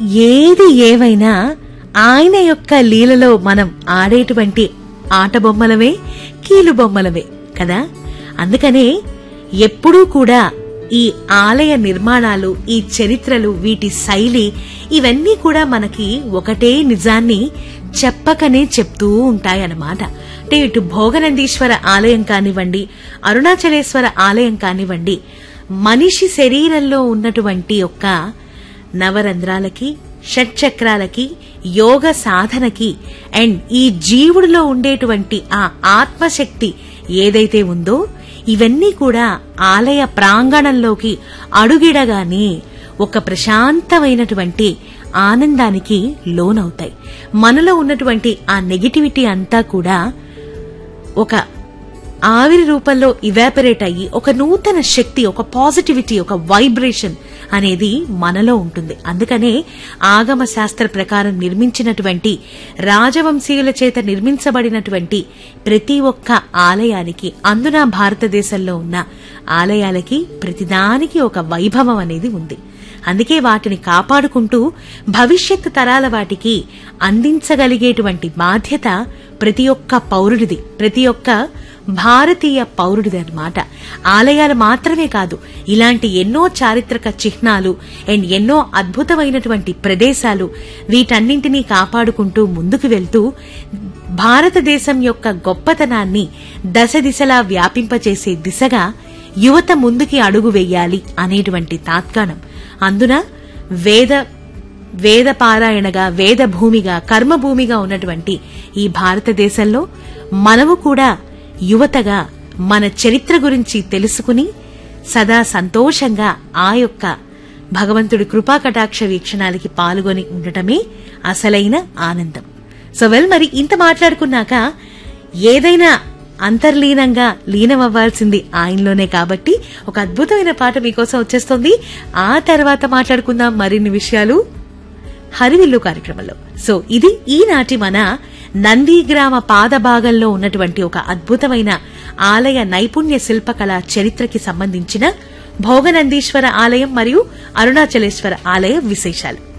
ఏది ఏవైనా ఆయన యొక్క లీలలో మనం ఆడేటువంటి ఆట బొమ్మలవే కీలు బొమ్మలవే కదా అందుకనే ఎప్పుడూ కూడా ఈ ఆలయ నిర్మాణాలు ఈ చరిత్రలు వీటి శైలి ఇవన్నీ కూడా మనకి ఒకటే నిజాన్ని చెప్పకనే చెప్తూ ఉంటాయన్నమాట అంటే ఇటు భోగనందీశ్వర ఆలయం కానివ్వండి అరుణాచలేశ్వర ఆలయం కానివ్వండి మనిషి శరీరంలో ఉన్నటువంటి యొక్క నవరంధ్రాలకి షట్చక్రాలకి యోగ సాధనకి అండ్ ఈ జీవుడిలో ఉండేటువంటి ఆ ఆత్మశక్తి ఏదైతే ఉందో ఇవన్నీ కూడా ఆలయ ప్రాంగణంలోకి అడుగిడగానే ఒక ప్రశాంతమైనటువంటి ఆనందానికి లోనవుతాయి మనలో ఉన్నటువంటి ఆ నెగిటివిటీ అంతా కూడా ఒక ఆవిరి రూపంలో ఇవాపరేట్ అయ్యి ఒక నూతన శక్తి ఒక పాజిటివిటీ ఒక వైబ్రేషన్ అనేది మనలో ఉంటుంది అందుకనే ఆగమ శాస్త్ర ప్రకారం నిర్మించినటువంటి రాజవంశీయుల చేత నిర్మించబడినటువంటి ప్రతి ఒక్క ఆలయానికి అందున భారతదేశంలో ఉన్న ఆలయాలకి ప్రతిదానికి ఒక వైభవం అనేది ఉంది అందుకే వాటిని కాపాడుకుంటూ భవిష్యత్తు తరాల వాటికి అందించగలిగేటువంటి బాధ్యత ప్రతి ఒక్క పౌరుడిది ప్రతి ఒక్క భారతీయ పౌరుడిది అన్నమాట ఆలయాలు మాత్రమే కాదు ఇలాంటి ఎన్నో చారిత్రక చిహ్నాలు అండ్ ఎన్నో అద్భుతమైనటువంటి ప్రదేశాలు వీటన్నింటినీ కాపాడుకుంటూ ముందుకు వెళ్తూ భారతదేశం యొక్క గొప్పతనాన్ని దశ దిశలా వ్యాపింపచేసే దిశగా యువత ముందుకి అడుగు వెయ్యాలి అనేటువంటి తాత్కాణం అందున వేద వేద పారాయణగా వేద భూమిగా కర్మభూమిగా ఉన్నటువంటి ఈ భారతదేశంలో మనము కూడా యువతగా మన చరిత్ర గురించి తెలుసుకుని సదా సంతోషంగా ఆ యొక్క భగవంతుడి కృపా కటాక్ష వీక్షణాలకి పాల్గొని ఉండటమే అసలైన ఆనందం సో వెల్ మరి ఇంత మాట్లాడుకున్నాక ఏదైనా అంతర్లీనంగా లీనమవ్వాల్సింది ఆయనలోనే కాబట్టి ఒక అద్భుతమైన పాట మీకోసం వచ్చేస్తుంది ఆ తర్వాత మాట్లాడుకుందాం మరిన్ని విషయాలు హరివిల్లు కార్యక్రమంలో సో ఇది ఈనాటి మన నందిగ్రామ పాదభాగంలో ఉన్నటువంటి ఒక అద్భుతమైన ఆలయ నైపుణ్య శిల్పకళ చరిత్రకి సంబంధించిన భోగనందీశ్వర ఆలయం మరియు అరుణాచలేశ్వర ఆలయ విశేషాలు